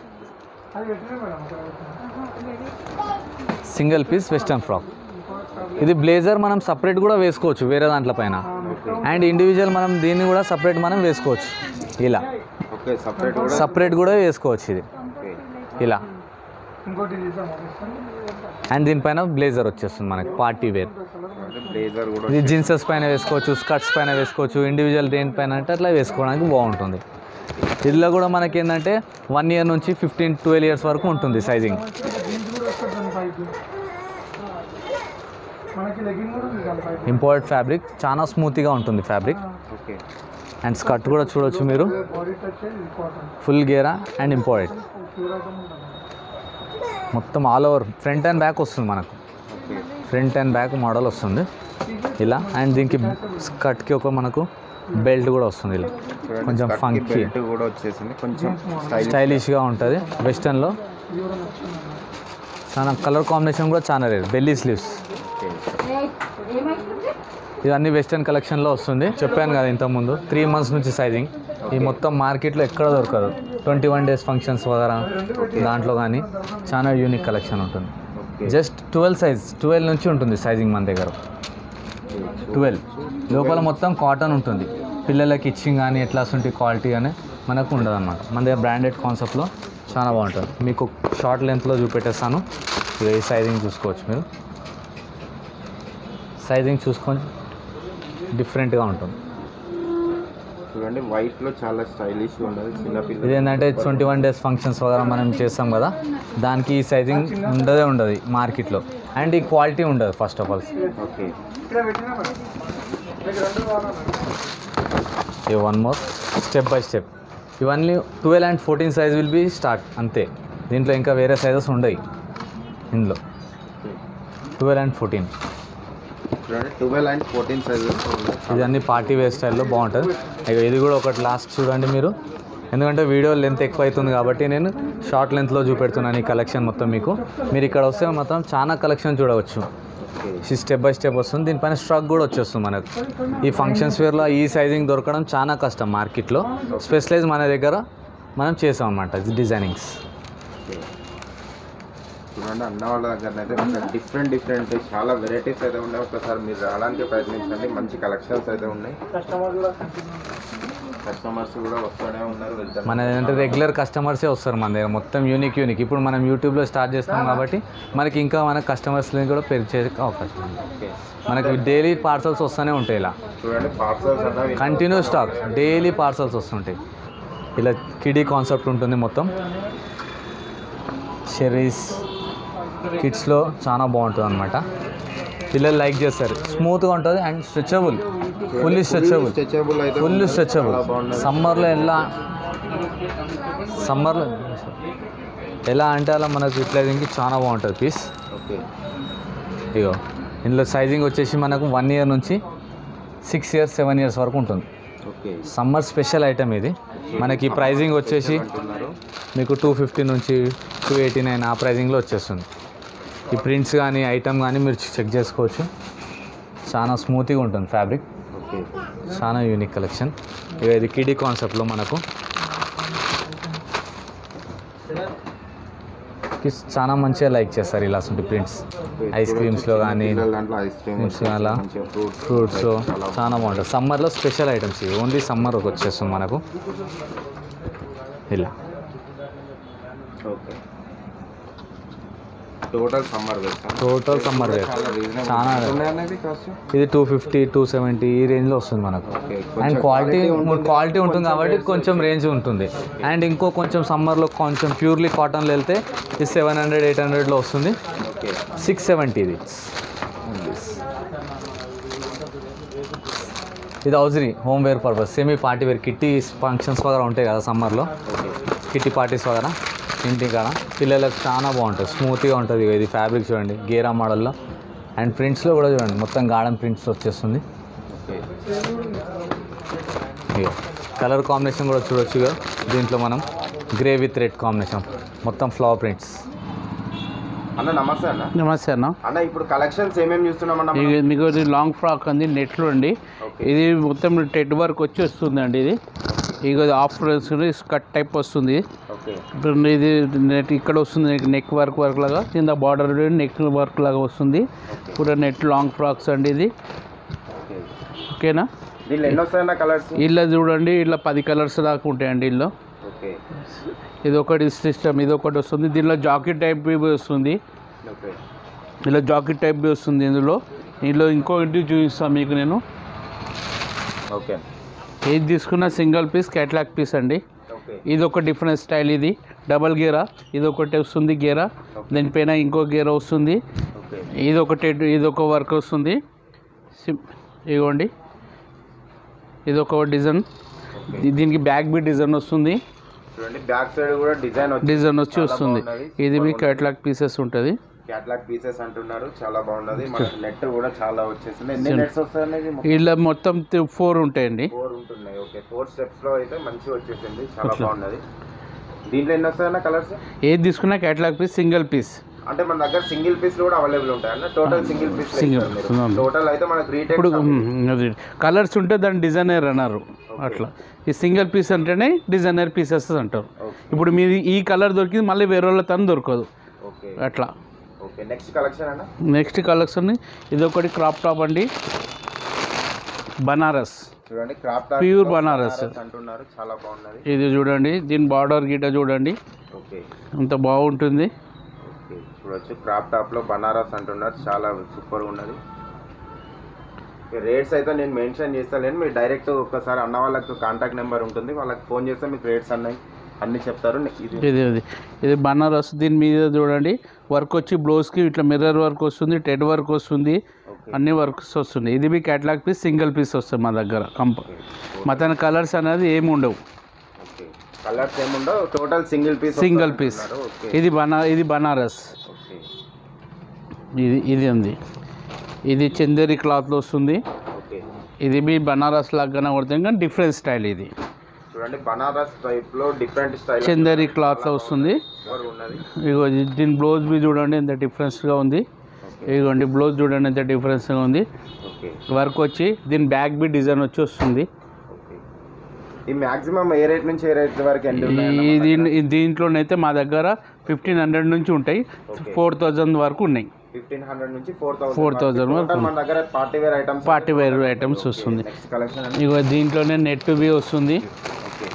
single piece western frock ఇది బ్లేజర్ మనం సపరేట్ కూడా వేసుకోవచ్చు వేరే దాంట్లో పైన అండ్ ఇండివిజువల్ మనం దీన్ని కూడా సపరేట్ మనం వేసుకోవచ్చు ఇలా ఓకే సపరేట్ కూడా సపరేట్ కూడా వేసుకోవచ్చు ఇది ఓకే ఇలా అండ్ దీనిపైన బ్లేజర్ వచ్చేస్తుంది మనకి పార్టీ వేర్ అంటే బ్లేజర్ కూడా ఇది జీన్సెస్ పైన వేసుకోవచ్చు స్కర్ట్స్ పైన వేసుకోవచ్చు ఇండివిజువల్ దేనిపైన అంటే అట్లా వేసుకోవడానికి బాగుంటుంది ఇందులో కూడా మనకి ఏంటంటే వన్ ఇయర్ నుంచి ఫిఫ్టీన్ ట్వెల్వ్ ఇయర్స్ వరకు ఉంటుంది సైజింగ్ ఇంపోర్టెడ్ ఫ్యాబ్రిక్ చాలా స్మూత్గా ఉంటుంది ఫ్యాబ్రిక్ ఓకే అండ్ స్కర్ట్ కూడా చూడొచ్చు మీరు ఫుల్ గేరా అండ్ ఇంపోర్టెడ్ మొత్తం all over front and back వస్తుంది మనకు okay front and back model వస్తుంది ఇలా అండ్ దీనికి స్కర్ట్కి ఒక మనకు బెల్ట్ కూడా వస్తుంది ఇలా కొంచెం ఫంకీ బెల్ట్ కూడా వచ్చేసింది కొంచెం స్టైల్ స్టైలిష్గా ఉంటుంది వెస్టర్న్లో చాలా కలర్ కాంబినేషన్ కూడా చాలా రేర్ బెల్లీ స్లీవ్స్ ఇవన్నీ వెస్టర్న్ కలెక్షన్లో వస్తుంది చెప్పాను కదా ఇంతకుముందు త్రీ మంత్స్ నుంచి సైజింగ్ ఈ మొత్తం మార్కెట్లో ఎక్కడ దొరకదు ట్వంటీ వన్ డేస్ ఫంక్షన్స్ వగరా దాంట్లో కానీ చాలా యూనిక్ కలెక్షన్ ఉంటుంది okay just twelve size twelve నుంచి ఉంటుంది సైజింగ్ మన దగ్గర ట్వెల్వ్ లోపల మొత్తం కాటన్ ఉంటుంది పిల్లలకి ఇచ్చింగ్ కానీ ఎట్లా ఉంటుంది క్వాలిటీ కానీ మనకు ఉండదు అనమాట మన దగ్గర బ్రాండెడ్ కాన్సెప్ట్లో చాలా బాగుంటుంది మీకు షార్ట్ లెంత్లో చూపెట్టేస్తాను ఇక ఈ సైజింగ్ చూసుకోవచ్చు మీరు సైజింగ్ చూసుకొని డిఫరెంట్గా ఉంటుంది చూడండి వైట్ లో చాలా స్టైలిష్ ఉండదు చిన్నపిల్లలు ఇది ఏంటంటే ట్వంటీ వన్ డేస్ ఫంక్షన్స్ వగర మనం చేస్తాం కదా దానికి ఈ సైజింగ్ ఉండదే ఉండదు మార్కెట్లో అండ్ ఈ క్వాలిటీ ఉండదు ఫస్ట్ ఆఫ్ ఆల్ ఓకే ఈ one more step by step ఇవన్నీ twelve and fourteen size will be start అంతే దీంట్లో ఇంకా వేరే సైజెస్ ఉండవు ఇందులో ట్వెల్వ్ అండ్ ఫోర్టీన్ చూడండి ట్వెల్వ్ అండ్ ఫోర్టీన్ సైజెస్ ఇది అన్ని పార్టీ వేర్ స్టైల్లో బాగుంటుంది ఇక ఇది కూడా ఒకటి లాస్ట్ చూడండి మీరు ఎందుకంటే వీడియో లెంత్ ఎక్కువ అవుతుంది కాబట్టి నేను షార్ట్ లెంత్లో చూపెడుతున్నాను ఈ కలెక్షన్ మొత్తం మీకు మీరు ఇక్కడ వస్తే మొత్తం చాలా కలెక్షన్ చూడవచ్చు ఓకే ఈ స్టెప్ బై స్టెప్ వస్తుంది దీనిపైన స్ట్రక్ కూడా వచ్చేస్తుంది మనకు ఈ ఫంక్షన్స్ వేర్లో ఈ సైజింగ్ దొరకడం చాలా కష్టం మార్కెట్లో స్పెషలైజ్ మన దగ్గర మనం చేసాం అన్నమాట డిజైనింగ్స్ చూడండి అన్న వాళ్ళ దగ్గర అయితే డిఫరెంట్ డిఫరెంట్ చాలా వెరైటీస్ అయితే ఉన్నాయి ఒకసారి మీరు రావడానికి ప్రయత్నించండి మంచి కలెక్షన్స్ అయితే ఉన్నాయి కస్టమర్స్ కూడా వస్తూనే ఉన్నారు వెళ్తారు మన ఏంటంటే రెగ్యులర్ కస్టమర్సే వస్తారు మన దగ్గర మొత్తం యూనిక్ యూనిక్ ఇప్పుడు మనం యూట్యూబ్లో స్టార్ట్ చేస్తాం కాబట్టి మనకి ఇంకా మన కస్టమర్స్ని కూడా పెరిచే అవకాశం ఉంది ఓకే మనకి డైలీ పార్సల్స్ వస్తూనే ఉంటాయి ఇలా చూడండి పార్సల్స్ అన్నవి కంటిన్యూ స్టాక్ డైలీ పార్సల్స్ వస్తుంటాయి ఇలా కిడీ కాన్సెప్ట్ ఉంటుంది మొత్తం షెరీస్ కిడ్స్లో చాలా బాగుంటుంది అనమాట పిల్లలు లైక్ చేస్తారు స్మూత్గా ఉంటుంది and stretchable fully stretchable stretchable అయితే ఫుల్ ఉంది. స్ట్రెచబుల్ చాలా బాగున్నది. సమ్మర్లో ఎలా సమ్మర్లో ఎలా అంటే అలా మనకు ఇట్లా దీనికి చాలా బాగుంటుంది పీస్ ఓకే ఇగో ఇందులో సైజింగ్ వచ్చేసి మనకు వన్ ఇయర్ నుంచి సిక్స్ ఇయర్స్ సెవెన్ ఇయర్స్ వరకు ఉంటుంది ఓకే సమ్మర్ స్పెషల్ ఐటమ్ ఇది మనకి ప్రైజింగ్ వచ్చేసి అంటున్నారు మీకు టూ ఫిఫ్టీ నుంచి టూ ఎయిటీ నైన్ ఆ ప్రైజింగ్లో వచ్చేస్తుంది ఈ ప్రింట్స్ కానీ ఐటమ్ కానీ మీరు చెక్ చేసుకోవచ్చు చాలా స్మూత్గా ఉంటుంది ఫ్యాబ్రిక్ ఓకే చాలా యూనిక్ కలెక్షన్ ఇక ఇది కిడీ కాన్సెప్ట్లో మనకు కిడ్స్ చాలా మంచిగా లైక్ చేస్తారు ఇలా ప్రింట్స్ ఐస్ క్రీమ్స్లో కానీ పిల్లల దాంట్లో ఐస్ క్రీమ్ Creams అలా. మంచిగా ఫ్రూట్స్ ఫ్రూట్స్ చాలా బాగుంటుంది సమ్మర్లో స్పెషల్ ఐటమ్స్ ఇవి ఓన్లీ సమ్మర్ వచ్చేస్తుంది మనకు ఇలా ఓకే టోటల్ సమ్మర్ వేస్తాం టోటల్ సమ్మర్ వేర్ చాలా రీజనబుల్ చాలా అనేది కాస్ట్ ఇది టూ ఫిఫ్టీ టూ సెవెంటీ ఈ రేంజ్లో వస్తుంది మనకు ఓకే అండ్ క్వాలిటీ క్వాలిటీ ఉంటుంది కాబట్టి కొంచెం రేంజ్ ఉంటుంది అండ్ ఇంకో కొంచెం సమ్మర్లో కొంచెం ప్యూర్లీ కాటన్లో వెళ్తే ఇది సెవెన్ హండ్రెడ్ ఎయిట్ హండ్రెడ్లో వస్తుంది ఓకే సిక్స్ సెవెంటీ ఇది ఇది hosiery home wear purpose semi party wear kitty functions వగర ఉంటాయి కదా సమ్మర్లో ఓకే కిట్టి పార్టీస్ వగర ఇంటి కాడ పిల్లలకు చాలా బాగుంటుంది స్మూత్గా ఉంటుంది ఇగో ఇది ఫ్యాబ్రిక్ చూడండి గేరా మోడల్లో అండ్ ప్రింట్స్లో కూడా చూడండి మొత్తం గార్డెన్ ప్రింట్స్ వచ్చేస్తుంది ఓకే ఇగో కలర్ కాంబినేషన్ కూడా చూడొచ్చు ఇగో దీంట్లో మనం గ్రే విత్ రెడ్ కాంబినేషన్ మొత్తం ఫ్లవర్ ప్రింట్స్ అన్న నమస్తే అన్న నమస్తే అన్న అన్న ఇప్పుడు కలెక్షన్స్ ఏమేమి చూస్తున్నామన్న మనం? ఇది మీకు ఇది లాంగ్ ఫ్రాక్ అంది నెట్లో అండి ఓకే. ఇది మొత్తం టెడ్ వర్క్ వచ్చి వస్తుంది అండి ఇది ఇక ఆఫ్ కట్ టైప్ వస్తుంది ఓకే ఇప్పుడు ఇది నెట్ ఇక్కడ వస్తుంది నెక్ వర్క్ వర్క్ లాగా కింద బార్డర్ నెక్ వర్క్ లాగా వస్తుంది పూర నెట్ లాంగ్ ఫ్రాక్స్ అండి ఇది ఓకే ఓకేనా దీనిలో ఎన్ని వస్తాయన్న కలర్స్ ఇలా చూడండి ఇలా పది కలర్స్ దాకా ఉంటాయండి ఇల్లు ఓకే ఇది ఒకటి సిస్టమ్ ఇది ఒకటి వస్తుంది దీనిలో జాకెట్ టైప్ వస్తుంది ఓకే ఇలా జాకెట్ టైప్ వస్తుంది ఇందులో ఇందులో ఇంకో ఇంటి చూపిస్తాను మీకు నేను ఓకే ఏది తీసుకున్న సింగిల్ పీస్ క్యాట్లాగ్ పీస్ అండి ఓకే ఇది ఒక డిఫరెంట్ స్టైల్ ఇది డబల్ గేరా ఇది ఒకటి వస్తుంది గేరా దానిపైన ఇంకో గేరా వస్తుంది ఓకే ఇది ఒకటి ఇది ఒక వర్క్ వస్తుంది సిమ్ ఇదిగోండి ఇది ఒక డిజైన్ దీనికి బ్యాక్ బి డిజైన్ వస్తుంది చూడండి బ్యాక్ సైడ్ కూడా డిజైన్ వచ్చి డిజైన్ వచ్చి వస్తుంది ఇది మీ క్యాట్లాగ్ పీసెస్ ఉంటుంది క్యాట్లాగ్ పీసెస్ అంటున్నారు చాలా బాగున్నది మనకి నెట్ కూడా చాలా వచ్చేసింది ఎన్ని నెట్స్ వస్తాయనేది ఇలా మొత్తం ఫోర్ ఉంటాయండి ఫోర్ ఉంటున్నాయి ఓకే ఫోర్ స్టెప్స్ లో అయితే మంచిగా వచ్చేసింది చాలా బాగున్నది దీంట్లో ఎన్ని వస్తాయన్న కలర్స్ ఏది తీసుకున్నా క్యాట్లాగ్ పీస్ సింగిల్ పీస్ అంటే మన దగ్గర సింగిల్ పీస్ కూడా అవైలబుల్ ఉంటాయి అన్న total single piece Single piece, అవును. టోటల్ అయితే మనకు రీటైల్ ఇప్పుడు మ్, అది కలర్స్ ఉంటే దాన్ని డిజైనర్ అన్నారు అట్లా ఈ సింగిల్ పీస్ అంటేనే డిజైనర్ పీసెస్ అంటారు ఇప్పుడు మీది ఈ కలర్ దొరికింది మళ్ళీ వేరే వాళ్ళ తను దొరకదు ఓకే అట్లా ఓకే నెక్స్ట్ కలెక్షన్ అన్న నెక్స్ట్ కలెక్షన్ ఇది ఒకటి క్రాప్ టాప్ అండి బనారస్ చూడండి క్రాప్ Pure బనారస్. అంటున్నారు చాలా బాగున్నది ఇది చూడండి దీని బార్డర్ గిట చూడండి ఓకే అంత బాగుంటుంది ఓకే చూడొచ్చు క్రాప్ టాప్ లో బనారస్ అంటున్నారు చాలా సూపర్ ఉన్నది రేట్స్ అయితే నేను మెన్షన్ చేస్తాను మీరు డైరెక్ట్ ఒక్కసారి అన్న వాళ్ళకి కాంటాక్ట్ నెంబర్ ఉంటుంది వాళ్ళకి ఫోన్ చేస్తే మీకు రేట్స్ అన్నీ అన్ని చెప్తారు ఇది ఇది ఇది ఇది బనారస్ దీని మీద చూడండి వర్క్ వచ్చి బ్లౌజ్కి ఇట్లా మిర్రర్ వర్క్ వస్తుంది టెడ్ వర్క్ వస్తుంది ఓకే అన్ని వర్క్స్ వస్తుంది ఇది మీ క్యాటలాగ్ పీస్ సింగిల్ పీస్ వస్తుంది మా దగ్గర కంప మా తన కలర్స్ అనేది ఏమి ఉండవు ఓకే కలర్స్ ఏముండవు total single piece single piece okay ఇది బనా ఇది బనారస్ ఓకే ఇది ఇది ఉంది ఇది చందేరి క్లాత్లో వస్తుంది ఓకే ఇది మీ బనారస్ లాగానే పడుతుంది కానీ డిఫరెంట్ స్టైల్ ఇది చూడండి బనారస్ టైప్ లో డిఫరెంట్ స్టైల్ చందేరి క్లాత్లో వస్తుంది సూపర్ ఉన్నది ఇగో ఇది- దీని బ్లౌజ్ బి చూడండి ఎంత డిఫరెన్స్గా ఉంది ఇదిగోండి బ్లౌజ్ చూడండి ఎంత డిఫరెన్స్గా ఉంది ఓకే వర్క్ వచ్చి దీని బ్యాక్ బి డిజైన్ వచ్చి వస్తుంది ఓకే ఈ మాక్సిమం ఏ రేట్ నుంచి ఏ రేట్ వరకు ఎండ్ ఈ దీని ఈ దీంట్లోనైతే మా దగ్గర ఫిఫ్టీన్ హండ్రెడ్ నుంచి ఉంటాయి ఫోర్ థౌజండ్ వరకు ఉన్నాయి ఫిఫ్టీన్ హండ్రెడ్ నుంచి ఫోర్ థౌసండ్ 4,000 వరకు మన దగ్గర party wear items party wear items వస్తుంది నెక్స్ట్ కలెక్షన్ అండి ఇగో దీంట్లోనే నెట్ బి వస్తుంది ఓకే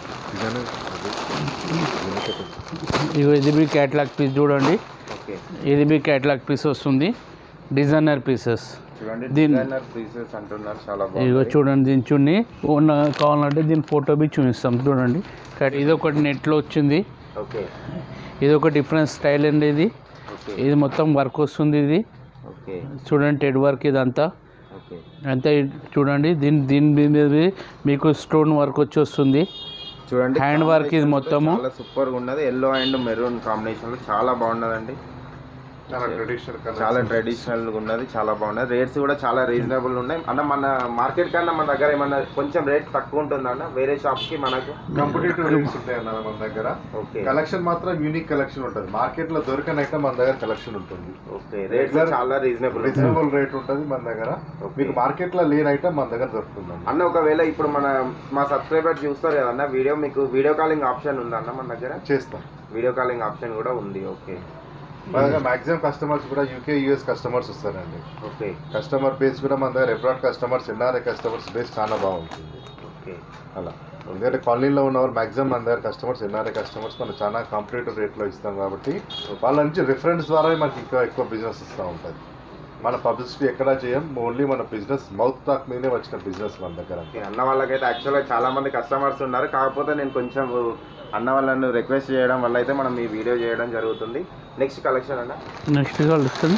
ఇగో ఇది బి క్యాట్లాగ్ పీస్ చూడండి ఓకే ఇది బి క్యాట్లాగ్ పీస్ వస్తుంది డిజైనర్ పీసెస్ చూడండి దీని- డిజైనర్ పీసెస్ అంటున్నారు చాలా ఇగో బాగుంది చూడండి దీని చున్ని ఉన్న కావాలంటే దీని ఫోటో బి చూపిస్తాం చూడండి కట్- ఇది ఒకటి నెట్లో వచ్చింది ఓకే ఇది ఒక డిఫరెంట్ స్టైల్ అండి ఇది ఓకే ఇది మొత్తం వర్క్ వస్తుంది ఇది ఓకే చూడండి టెడ్ వర్క్ ఇదంతా ఓకే అంతే చూడండి దీని దీని మీద మీకు స్టోన్ వర్క్ వచ్చి వస్తుంది చూడండి హ్యాండ్ వర్క్ ఇది combination మొత్తము చాలా సూపర్ గా ఉన్నది ఎల్లో అండ్ మెరూన్ కాంబినేషన్ లో చాలా బాగున్నదండి చాలా ట్రెడిషనల్ చాలా ట్రెడిషనల్ గా ఉన్నది చాలా బాగున్నది రేట్స్ కూడా చాలా రీజనబుల్ ఉన్నాయి అన్న మన మార్కెట్ కన్నా మన దగ్గర ఏమన్నా కొంచెం రేట్ తక్కువ ఉంటుంది అన్న వేరే షాప్స్ కి మనకు కంపిటేటివ్ రేట్స్ ఉంటాయి అన్న మన దగ్గర ఓకే కలెక్షన్ మాత్రం యూనిక్ కలెక్షన్ ఉంటుంది మార్కెట్ లో దొరకని ఐటమ్ మన దగ్గర కలెక్షన్ ఉంటుంది ఓకే రేట్స్ చాలా రీజనబుల్ రీజనబుల్ రేట్ ఉంటుంది మన దగ్గర Okay. మీకు మార్కెట్ లో లేని ఐటమ్ మన దగ్గర దొరుకుతుంది అన్న ఒకవేళ ఇప్పుడు మన మా సబ్స్క్రైబర్ చూస్తారు కదన్న వీడియో మీకు వీడియో కాలింగ్ ఆప్షన్ ఉందా అన్న మన దగ్గర చేస్తాం వీడియో కాలింగ్ ఆప్షన్ కూడా ఉంది ఓకే మన దగ్గర మాక్సిమం కస్టమర్స్ కూడా యూకే యూఎస్ కస్టమర్స్ వస్తారండి ఓకే కస్టమర్ బేస్ కూడా మన దగ్గర abroad customers NRI customers base చాలా బాగుంటుంది ఓకే అలా ఎందుకంటే కాలనీలో ఉన్నవారు మాక్సిమం మన దగ్గర కస్టమర్స్ ఎన్ఆర్ఐ కస్టమర్స్ మనం చాలా కాంపిటేటివ్ రేట్లో ఇస్తాం కాబట్టి వాళ్ళ నుంచి రిఫరెన్స్ ద్వారా మనకి ఇంకా ఎక్కువ బిజినెస్ వస్తూ ఉంటుంది మన పబ్లిసిటీ ఎక్కడా చేయం ఓన్లీ మన బిజినెస్ మౌత్ టాక్ మీదే వచ్చిన బిజినెస్ మన దగ్గర ఓకే, అన్న వాళ్ళకైతే యాక్చువల్గా చాలా మంది కస్టమర్స్ ఉన్నారు కాకపోతే నేను కొంచెం అన్న వాళ్ళని రిక్వెస్ట్ చేయడం వల్ల అయితే మనం ఈ వీడియో చేయడం జరుగుతుంది నెక్స్ట్ కలెక్షన్ అన్న నెక్స్ట్ వస్తుంది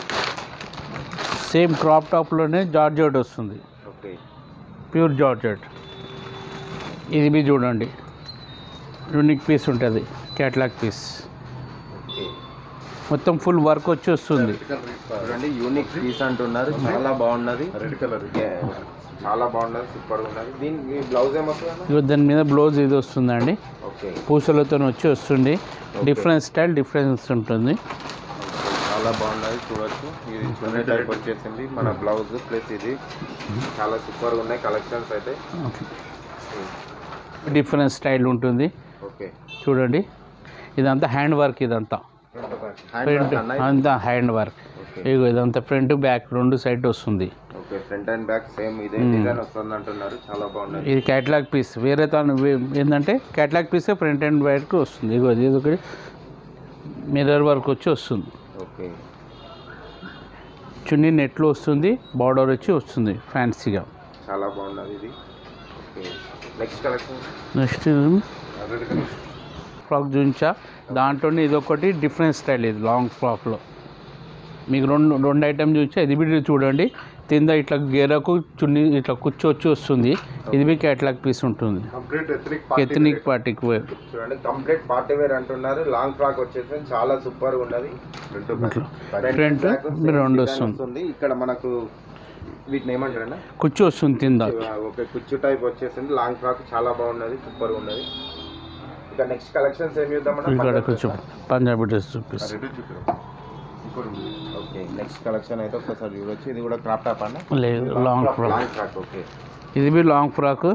సేమ్ క్రాప్ టాప్లోనే జార్జెట్ వస్తుంది ఓకే ప్యూర్ జార్జెట్ ఇది మీ చూడండి యూనిక్ పీస్ ఉంటుంది క్యాట్లాగ్ పీస్ ఓకే మొత్తం ఫుల్ వర్క్ వచ్చి వస్తుంది చూడండి యూనిక్ పీస్ అంటున్నారు చాలా బాగున్నది రెడ్ కలర్ Yeah, చాలా బాగున్నది సూపర్ ఉన్నది దీనికి బ్లౌజ్ ఏమొస్తుంది అన్న ఇగో దాని మీద బ్లౌజ్ ఇది వస్తుందండి ఓకే పూసలతో వచ్చి వస్తుంది డిఫరెంట్ స్టైల్ డిఫరెన్స్ ఉంటుంది చాలా బాగున్నది చూడొచ్చు ఇది చున్నీ టైప్ వచ్చేసింది మన బ్లౌజ్ ప్లస్ ఇది చాలా సూపర్ ఉన్నాయి కలెక్షన్స్ అయితే డిఫరెంట్ స్టైల్ ఉంటుంది ఓకే చూడండి ఇదంతా హ్యాండ్ వర్క్ ఇదంతా ఫ్రంట్ అంతా హ్యాండ్ వర్క్ ఓకే ఇగో ఇదంతా ఫ్రంట్ బ్యాక్ రెండు సైడ్ వస్తుంది okay front and back same ఇదే డిజైన్ వస్తుంది అంటున్నారు చాలా బాగున్నది ఇది క్యాటలాగ్ పీస్ వేరే తను వే- ఏంటంటే క్యాటలాగ్ పీసే ఫ్రంట్ అండ్ బ్యాక్ వస్తుంది ఇగో ఇది ఒకటి మిర్రర్ వర్క్ వచ్చి వస్తుంది ఓకే చున్నీ నెట్లో వస్తుంది బార్డర్ వచ్చి వస్తుంది ఫ్యాన్సీగా చాలా బాగున్నది ఇది okay next collection next red colour frock చూపించా దాంట్లోనే ఇది ఒకటి డిఫరెంట్ స్టైల్ ఇది లాంగ్ ఫ్రాక్లో మీకు రెండు రెండు ఐటమ్ చూపించా ఇది బిడ్డ చూడండి కింద ఇట్లా గేరకు చున్నీ ఇట్లా కూర్చోవచ్చి వస్తుంది ఇది మీ క్యాటలాగ్ పీస్ ఉంటుంది కంప్లీట్ ఎథనిక్ ఎథనిక్ పార్టీకి వేర్ చూడండి కంప్లీట్ పార్టీ వేర్ అంటున్నారు లాంగ్ ఫ్రాక్ వచ్చేసి చాలా సూపర్ ఉన్నది ఫ్రంట్ back same రెండు design వస్తుంది వస్తుంది ఇక్కడ మనకు వీటిని ఏమంటారన్నా కూర్చో వస్తుంది కింద ఓకే కుచ్చు టైప్ వచ్చేసింది లాంగ్ ఫ్రాక్ చాలా బాగున్నది సూపర్ ఉన్నది ఇక నెక్స్ట్ కలెక్షన్స్ ఏమి ఇక్కడ చూద్దామన్నా కొంచెం పంజాబీ డ్రెస్ చూపిస్తాను రెడ్ చూపిస్తాం ఓకే నెక్స్ట్ కలెక్షన్ అయితే ఒకసారి చూడొచ్చు ఇది కూడా క్రాప్ టాప్ అన్న లేదు long frock long frock okay ఇది బి లాంగ్ ఫ్రాక్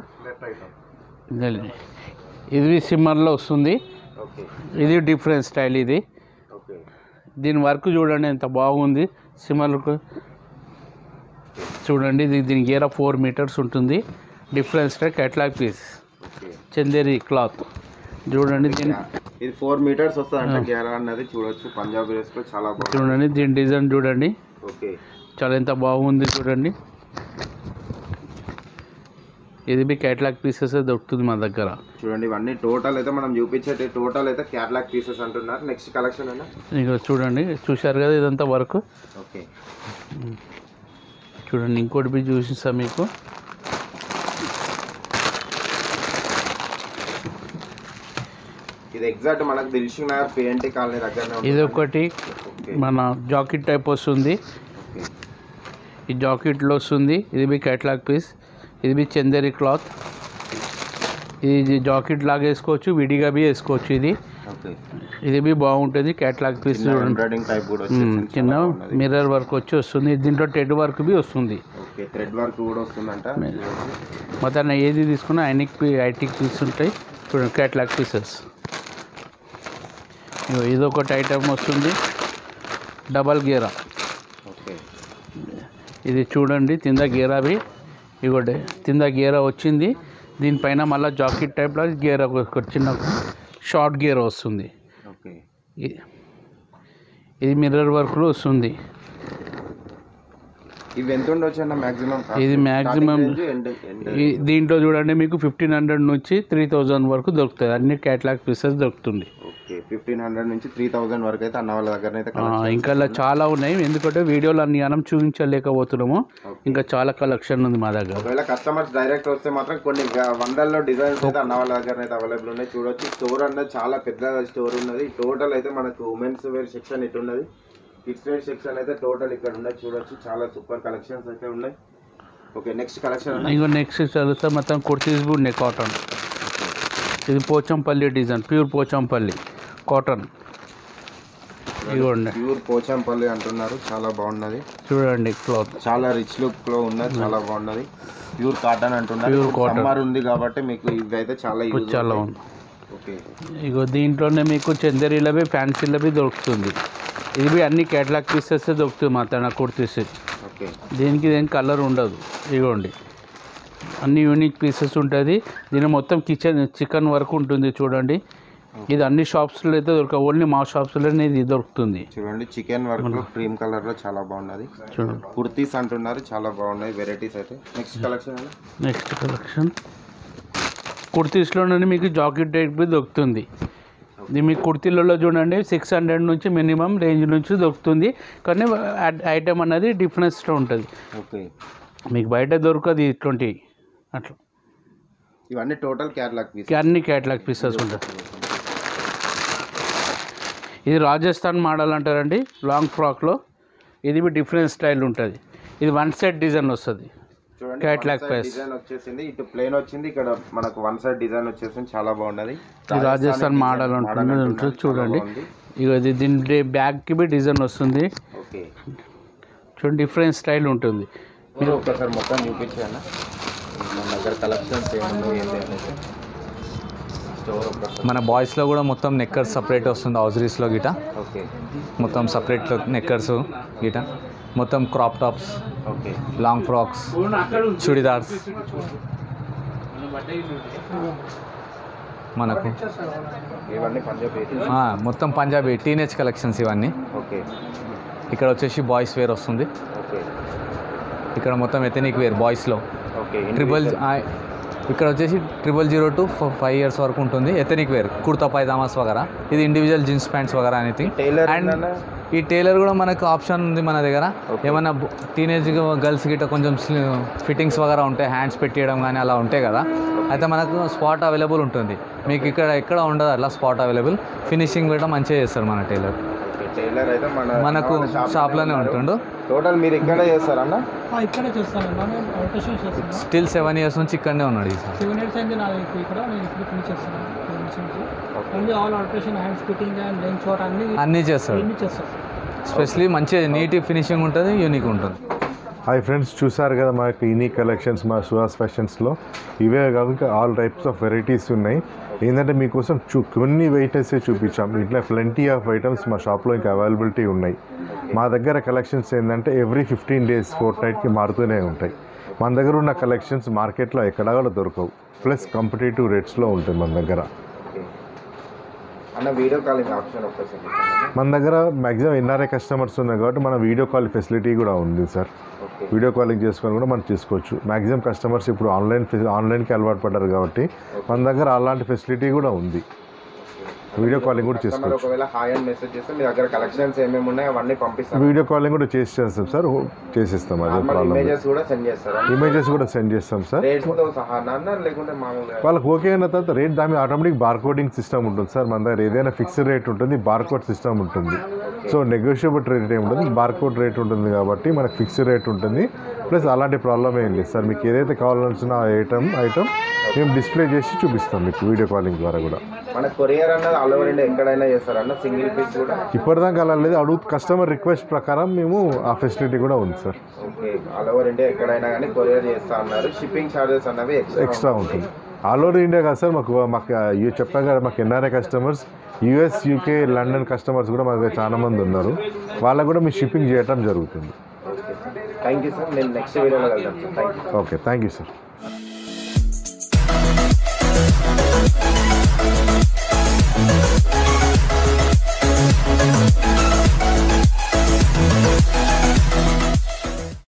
ఇది బి సిమ్మర్లో వస్తుంది ఓకే ఇది డిఫరెంట్ స్టైల్ ఇది ఓకే దీని వర్క్ చూడండి ఎంత బాగుంది సిమ్మర్కు చూడండి ఇది దీని గేర ఫోర్ మీటర్స్ ఉంటుంది different style catalogue piece okay Chanderi cloth చూడండి దీని ఇది ఫోర్ మీటర్స్ వస్తుందంట గేరా అన్నది చూడొచ్చు పంజాబ్ డ్రెస్ లో చాలా బాగుంది చూడండి దీని డిజైన్ చూడండి ఓకే చాలా ఎంత బాగుంది చూడండి ఇది మీ క్యాట్లాగ్ పీసెస్ దొరుకుతుంది మా దగ్గర చూడండి ఇవన్నీ టోటల్ అయితే మనం చూపించేటి టోటల్ అయితే క్యాట్లాగ్ పీసెస్ అంటున్నారు నెక్స్ట్ కలెక్షన్ అన్న ఇక చూడండి చూశారు కదా ఇదంతా వర్క్ ఓకే చూడండి ఇంకోటి బి చూపిస్తా మీకు ఇది ఎగ్జాక్ట్ మనకు దిల్షుక్ నగర్ పిఎన్టీ కాలనీ దగ్గరనే ఉంటుంది ఇది ఒకటి ఓకే మన జాకెట్ టైప్ వస్తుంది ఓకే ఈ జాకెట్లో వస్తుంది ఇది మీ క్యాట్లాగ్ పీస్ ఇది మీ చందేరి క్లాత్ ఇది జాకెట్ లాగా వేసుకోవచ్చు విడిగా బి వేసుకోవచ్చు ఇది ఓకే ఇది బి బాగుంటుంది క్యాట్లాగ్ పీస్ చూడండి ఎంబ్రాయిడింగ్ టైప్ కూడా మ్మ్. వచ్చేసింది చిన్న చాలా బాగున్నది. మిర్రర్ వర్క్ వచ్చి వస్తుంది దీంట్లో టెడ్ వర్క్ బి వస్తుంది ఓకే థ్రెడ్ వర్క్ కూడా వస్తుందంట చూడొచ్చు. మొత్తం ఏది తీసుకున్నా ఐనిక్ పీ ఐటిక్ పీస్ ఉంటాయి చూడండి క్యాట్లాగ్ పీసెస్ ఇగో ఇది ఒకటి ఐటమ్ వస్తుంది డబల్ గేరా ఓకే ఇది చూడండి కింద గేరావి ఇగోటి కింద గేరా వచ్చింది దీనిపైన మళ్ళీ జాకెట్ టైప్లో గేరా ఒక చిన్న షార్ట్ గేర్ వస్తుంది ఓకే ఇ- ఇది మిర్రర్ వర్క్లో వస్తుంది ఇవి ఎంత ఉండొచ్చు అన్న మాక్సిమం ఇది maximum- ఈ దీంట్లో చూడండి మీకు ఫిఫ్టీన్ హండ్రెడ్ నుంచి త్రీ థౌజండ్ వరకు దొరుకుతుంది అన్ని క్యాట్లాగ్ పీసెస్ దొరుకుతుంది ఓకే ఫిఫ్టీన్ హండ్రెడ్ నుంచి త్రీ థౌసండ్ వరకు అయితే అన్న వాళ్ళ దగ్గర అయితే ఆ, ఇంకా ఇలా చాలా ఉన్నాయి ఎందుకంటే వీడియోలు అన్ని మనం చూపించలేకపోతున్నాము ఇంకా చాలా కలెక్షన్ ఉంది మా దగ్గర ఒకవేళ కస్టమర్స్ డైరెక్ట్ వస్తే మాత్రం కొన్ని వ- వందల్లో డిజైన్స్ అయితే అన్న వాళ్ళ దగ్గర అయితే అవైలబుల్ ఉన్నాయి చూడొచ్చు స్టోర్ అన్నది చాలా పెద్ద స్టోర్ ఉన్నది టోటల్ అయితే మనకు ఉమెన్స్ వేర్ సెక్షన్ ఇటు ఉన్నది కిడ్స్ వేర్ సెక్షన్ అయితే టోటల్ ఇక్కడ ఉన్నది చూడొచ్చు చాలా సూపర్ కలెక్షన్స్ అయితే ఉన్నాయి ఓకే నెక్స్ట్ కలెక్షన్ అన్న ఇంకో నెక్స్ట్ చదివితే మొత్తం కుర్తీస్ కూడా ఉన్నాయి కాటన్ ఇది Pochampally design pure Pochampally cotton ఇదిగోండి ప్యూర్ పోచంపల్లి అంటున్నారు చాలా బాగున్నది చూడండి క్లాత్ చాలా రిచ్ లుక్ లో ఉన్నది చాలా బాగున్నది ప్యూర్ కాటన్ అంటున్నారు Pure cotton. సమ్మర్ ఉంది కాబట్టి మీకు ఇవి అయితే చాలా యూజ్ చాలా ఉంది ఓకే ఇగో దీంట్లోనే మీకు చందేరీలవి ఫ్యాన్సీలవి దొరుకుతుంది ఇది బి అన్ని క్యాట్లాగ్ పీసెస్ దొరుకుతుంది మా తన కుర్తీస్ ఓకే దీనికి దేని కలర్ ఉండదు ఇగోండి అన్ని యూనిక్ పీసెస్ ఉంటుంది దీని మొత్తం కిచెన్ చికెన్ వర్క్ ఉంటుంది చూడండి ఇది అన్ని షాప్స్లో అయితే దొరకదు ఓన్లీ మా షాప్స్లోనే ఇది దొరుకుతుంది చూడండి చికెన్ వర్క్ క్రీమ్ కలర్ లో చాలా బాగున్నది చూడండి కుర్తీస్ అంటున్నారు చాలా బాగున్నాయి వెరైటీస్ అయితే నెక్స్ట్ కలెక్షన్ అన్న నెక్స్ట్ కలెక్షన్ కుర్తీస్లోనే మీకు జాకెట్ టైప్ దొరుకుతుంది ఇది మీ కుర్తీలలో చూడండి సిక్స్ హండ్రెడ్ నుంచి మినిమం రేంజ్ నుంచి దొరుకుతుంది కానీ ఐటమ్ అనేది డిఫరెన్స్లో ఉంటుంది ఓకే మీకు బయట దొరకదు ఇటువంటి అట్లా ఇవన్నీ టోటల్ క్యాట్లాగ్ పీస్ అన్ని క్యాట్లాగ్ పీసెస్ ఉంటుంది ఇది రాజస్థాన్ మోడల్ అంటారండి లాంగ్ ఫ్రాక్లో ఇది మీ డిఫరెంట్ స్టైల్ ఉంటుంది ఇది వన్ సెట్ డిజైన్ వస్తుంది చూడండి Catalog piece. డిజైన్ వచ్చేసింది ఇటు ప్లేన్ వచ్చింది ఇక్కడ మనకు వన్ సైడ్ డిజైన్ వచ్చేసింది చాలా బాగున్నది ఇది రాజస్థాన్ మోడల్ ఉంటుంది ఉంటుంది చూడండి ఇక ఇది దీని బ్యాగ్కి బి డిజైన్ వస్తుంది ఓకే చూడండి డిఫరెంట్ స్టైల్ ఉంటుంది మీరు ఒకసారి మొత్తం చూపించాను మన దగ్గర కలెక్షన్స్ ఏమున్నాయి ఏంటి అనేది స్టోర్ ఒకసారి మన బాయ్స్లో కూడా మొత్తం నెక్కర్స్ సపరేట్ వస్తుంది హౌజరీస్లో గిట ఓకే మొత్తం సపరేట్ నెక్కర్స్ గిట మొత్తం crop tops okay long frocks chudidars మనకు ఇవన్నీ పంజాబీ ఆ, మొత్తం పంజాబీ టీనేజ్ కలెక్షన్స్ ఇవన్నీ ఓకే ఇక్కడ వచ్చేసి బాయ్స్ వేర్ వస్తుంది ఓకే ఇక్కడ మొత్తం ఎథనిక్ వేర్ బాయ్స్లో ఓకే ట్రిపుల్ ఇక్కడ వచ్చేసి triple zero to five years వరకు ఉంటుంది ఎథనిక్ వేర్ కుర్తా పైజామాస్ వగరా ఇది ఇండివిజువల్ జీన్స్ ప్యాంట్స్ వగరా ఎనీథింగ్ టైలర్ అండ్ ఈ టైలర్ కూడా మనకు ఆప్షన్ ఉంది మన దగ్గర ఏమైనా టీనేజ్ గర్ల్స్ గిట్ట కొంచెం ఫిట్టింగ్స్ వగరా ఉంటాయి హ్యాండ్స్ పెట్టేయడం కానీ అలా ఉంటాయి కదా అయితే మనకు స్పాట్ అవైలబుల్ ఉంటుంది మీకు ఇక్కడ ఎక్కడ ఉండదు అట్లా స్పాట్ అవైలబుల్ ఫినిషింగ్ కూడా మంచిగా చేస్తారు మన టైలర్ ఓకే టైలర్ అయితే మన మనకు షాప్లోనే ఉంటుండు టోటల్ మీరు ఇక్కడే చేస్తారన్న ఆ, ఇక్కడే చేస్తాను నేను రొటేషన్ చేస్తాను స్టిల్ సెవెన్ ఇయర్స్ నుంచి ఇక్కడనే ఉన్నాడు ఈ సార్ సెవెన్ ఇయర్స్ అయింది నాది ఇప్పుడు ఇక్కడ నేను ఇప్పుడు ఫినిష్ చేస్తాను ఇక్కడ నుంచి నుంచి. Only all alteration hands fitting and length short అన్ని అన్నీ చేస్తాడు అన్ని చేస్తాను స్పెషలీ మంచి నీట్ ఫినిషింగ్ ఉంటుంది యూనిక్ ఉంటుంది హాయ్ ఫ్రెండ్స్ చూసారు కదా మా యొక్క యూనిక్ కలెక్షన్స్ మా సుహాస్ ఫ్యాషన్స్లో ఇవే కాకుండా ఆల్ టైప్స్ ఆఫ్ వెరైటీస్ ఉన్నాయి ఏంటంటే మీకోసం చూ కొన్ని వెరైటీసే చూపించాం ఇట్లా ప్lenty ఆఫ్ ఐటమ్స్ మా షాప్లో ఇంకా అవైలబిలిటీ ఉన్నాయి మా దగ్గర కలెక్షన్స్ ఏంటంటే ఎవ్రీ ఫిఫ్టీన్ డేస్ ఫోర్ నైట్కి మారుతూనే ఉంటాయి మన దగ్గర ఉన్న కలెక్షన్స్ మార్కెట్లో ఎక్కడా కూడా దొరకవు ప్లస్ కాంపిటేటివ్ రేట్స్లో ఉంటాయి మన దగ్గర ఓకే అన్న వీడియో కాలింగ్ ఆప్షన్ ఒక్కసారి చెప్పండి. మన దగ్గర మ్యాక్సిమం ఎన్ఆర్ఐ కస్టమర్స్ ఉన్నాయి కాబట్టి మన వీడియో కాల్ ఫెసిలిటీ కూడా ఉంది సార్ ఓకే వీడియో కాలింగ్ చేసుకొని కూడా మనం చేసుకోవచ్చు మ్యాక్సిమం కస్టమర్స్ ఇప్పుడు ఆన్లైన్ ఫెసి- ఆన్లైన్కి అలవాటు పడ్డారు కాబట్టి మన దగ్గర అలాంటి ఫెసిలిటీ కూడా ఉంది వీడియో కాలింగ్ కూడా కస్టమర్ చేసుకోవచ్చు ఒకవేళ హాయ్ అని మెసేజ్ చేస్తే మీ దగ్గర కలెక్షన్స్ ఏమేమి ఉన్నాయో అవన్నీ పంపిస్తాను వీడియో కాలింగ్ కూడా చేసి చేస్తాం సార్ చేసిస్తాం అదే నార్మల్ ప్రాబ్లం ఇమేజెస్ కూడా సెండ్ చేస్తారా ఇమేజెస్ కూడా సెండ్ చేస్తాం సార్ రేట్స్ తో సహా నాన్న లేకుంటే మామూలుగా వాళ్ళకి ఓకే అయిన తర్వాత రేట్ దాని ఆటోమేటిక్ బార్కోడింగ్ సిస్టమ్ ఉంటుంది సార్ మన దగ్గర ఏదైనా ఫిక్స్డ్ రేట్ ఉంటుంది బార్కోడ్ సిస్టమ్ ఉంటుంది సో నెగోషియబుల్ రేట్ ఏమి ఉంటుంది బార్కోడ్ రేట్ ఉంటుంది కాబట్టి మనకు ఫిక్స్డ్ రేట్ ఉంటుంది ప్లస్ అలాంటి ప్రాబ్లం ఏం లేదు సార్ మీకు ఏదైతే కావాలనుకున్న ఆ ఐటమ్ ఐటమ్ మేము డిస్ప్లే చేసి చూపిస్తాం మీకు వీడియో కాలింగ్ ద్వారా కూడా మన కొరియర్ అన్నది ఆల్ ఓవర్ ఇండియా ఎక్కడైనా చేస్తారన్న సింగిల్ పీస్ కూడా ఇప్పటిదాకా అలా లేదు అడుగు కస్టమర్ రిక్వెస్ట్ ప్రకారం మేము ఆ ఫెసిలిటీ కూడా ఉంది sir okay all over India ఎక్కడైనా కానీ కొరియర్ చేస్తా అన్నారు షిప్పింగ్ చార్జెస్ అన్నవి ఎక్స్ట్రా ఎక్స్ట్రా ఉంటుంది ఆల్ ఓవర్ ఇండియా కాదు సార్ మాకు మాకు ఇవి చెప్పాం కదా మాకు NRI customers US UK London customers కూడా మాకు చాలా మంది ఉన్నారు వాళ్ళకు కూడా మీ షిప్పింగ్ చేయటం జరుగుతుంది okay sir thank you sir నేను నెక్స్ట్ వీడియోలో కలుద్దాం sir thank you okay thank you sir